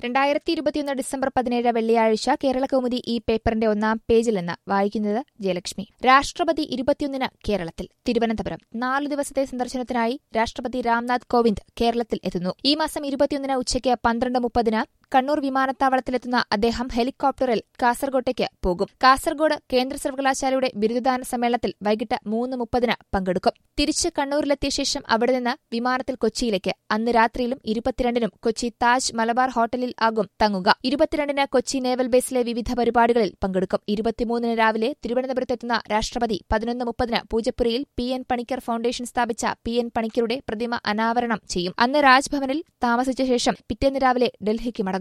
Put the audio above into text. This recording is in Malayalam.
രണ്ടായിരത്തി ഇരുപത്തിയൊന്ന് ഡിസംബർ പതിനേഴ് വെള്ളിയാഴ്ച കേരള കൗമുദി ഈ പേപ്പറിന്റെ ഒന്നാം പേജിൽ നിന്ന് വായിക്കുന്നത് ജയലക്ഷ്മി രാഷ്ട്രപതി ഇരുപത്തിയൊന്നിന് കേരളത്തിൽ തിരുവനന്തപുരം നാലു ദിവസത്തെ സന്ദർശനത്തിനായി രാഷ്ട്രപതി രാംനാഥ് കോവിന്ദ് കേരളത്തിൽ എത്തുന്നു ഈ മാസം ഇരുപത്തിയൊന്നിന് ഉച്ചയ്ക്ക് പന്ത്രണ്ട് മുപ്പതിന് കണ്ണൂർ വിമാനത്താവളത്തിലെത്തുന്ന അദ്ദേഹം ഹെലികോപ്റ്ററിൽ കാസർകോട്ടേക്ക് പോകും കാസർഗോഡ് കേന്ദ്ര സർവകലാശാലയുടെ ബിരുദദാന സമ്മേളനത്തിൽ വൈകിട്ട് മൂന്ന് മുപ്പതിന് പങ്കെടുക്കും തിരിച്ച് കണ്ണൂരിലെത്തിയ ശേഷം അവിടെ നിന്ന് വിമാനത്തിൽ കൊച്ചിയിലേക്ക് അന്ന് രാത്രിയിലും ഇരുപത്തിരണ്ടിനും കൊച്ചി താജ് മലബാർ ഹോട്ടലിൽ ആകും തങ്ങുക ഇരുപത്തിരണ്ടിന് കൊച്ചി നേവൽ ബേസിലെ വിവിധ പരിപാടികളിൽ പങ്കെടുക്കും ഇരുപത്തിമൂന്നിന് രാവിലെ തിരുവനന്തപുരത്തെത്തുന്ന രാഷ്ട്രപതി പതിനൊന്ന് മുപ്പതിന് പൂജപ്പുരയിൽ പി എൻ പണിക്കർ ഫൌണ്ടേഷൻ സ്ഥാപിച്ച പി എൻ പണിക്കരുടെ പ്രതിമ അനാവരണം ചെയ്യും അന്ന് രാജ്ഭവനിൽ താമസിച്ച ശേഷം പിറ്റേന്ന് രാവിലെ ഡൽഹിക്ക് മടങ്ങും